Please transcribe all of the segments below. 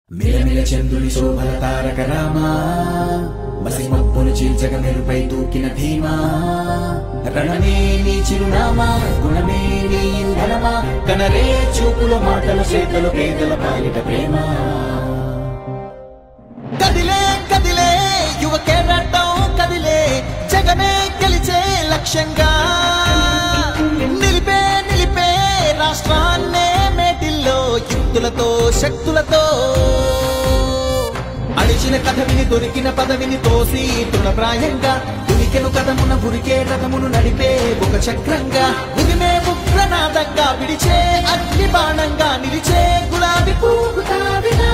మిలమిల చంద్రుని శోభల తారక రామా మసి మప్పును చీల్చగ మెరుపై దూకిన ధీమా రణమే నీ చిరునామా గుణమే నీ ఇంధనమా కనరే చూపుల మాటల చేతలు పేదల పాలిట ప్రేమ కదిలే కదిలే యువ కెరటం కదిలే జగమే గెలిచే లక్ష్యంగా నిలిపే నిలిపే రాష్ట్రాన్నే మేటిల్లో యుక్తులతో శక్తులతో అడిచిన కథ విని దొరికిన పదవిని తోసి తృణప్రాయంగా ఉనికెను కథమున ఉరికే రథమును నడిపే ఒక చక్రంగా ఉదిమే ఉగ్రనాదంగా విడిచే అగ్ని బాణంగా నిలిచే గులాబీ పువ్వు తావినా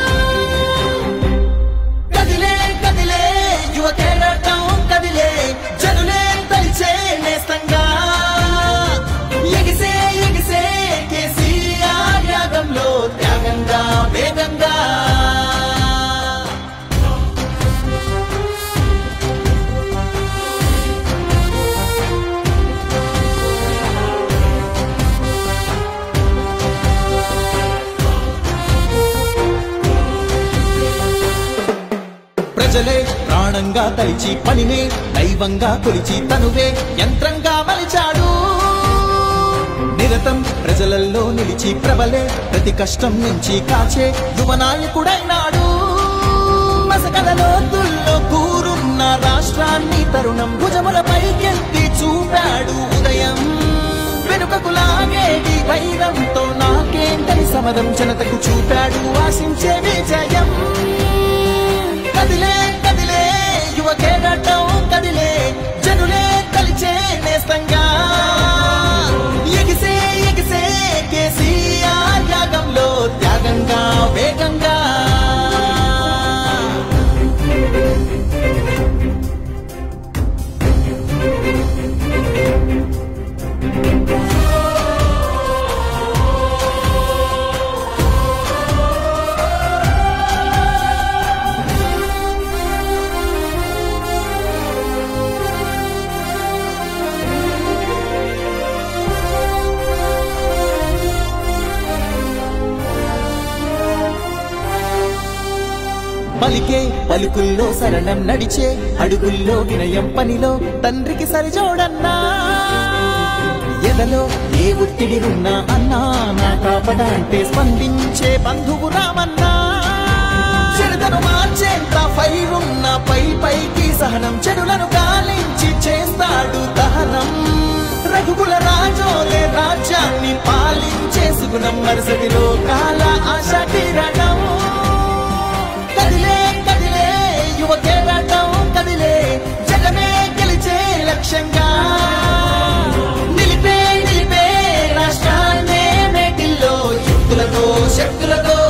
కదిలే కదిలే యువ కెరటం కదిలే జనులే తలిచే నేస్తంగా ఎగిసే ఎగిసే కేసీఆర్ యాగంలో త్యాగంగా వేగంగా ప్రజలే ప్రాణంగా తలిచి పనినే దైవంగా కొలిచి తనువే యంత్రంగా మలిచాడు నిరతం ప్రజలలో నిలిచి ప్రబలే ప్రతి కష్టం నుంచి కాచే యువ నాయకుడైనాడు మసకలలో తుల్లో కూరున్న రాష్ట్రాన్ని తరుణం భుజములపైకెత్తి చూపాడు ఉదయం వెనుకకు లాగేటి వైరంతో నాకేంటని సమరం జనతకు చూపాడు ఆశించే విజయం కదిలే కదిలే యువ కేరటం కదిలే జనులే కలిచే నేస్తంగా ఎగిసే ఎగిసే కేసీఆర్ యాగంలో త్యాగంగా వేగంగా పలికే పలుకుల్లో సరళం నడిచే అడుగుల్లో వినయం పనిలో తండ్రికి సరిజోడన్నా ఎదలో ఏ ఒత్తిడి ఉన్నా అన్నా నా కాపడ అంటే స్పందించే బంధువు రామన్నా చెడుదను మార్చేంత ఫైరున్న పై పైకి సహనం చెడులను గాలించి చేస్తాడు దహనం రఘుకుల రాజోలే రాజ్యాన్ని పాలించే సుగుణం మరుసటిలో కాల ఆశ కిరణం కదిలే కదిలే యువ కేరటం కదిలే జగమే గెలిచే లక్ష్యంగా నిలిపే నిలిపే రాష్ట్రాన్నే మేటిల్లో యుక్తులతో శక్తులతో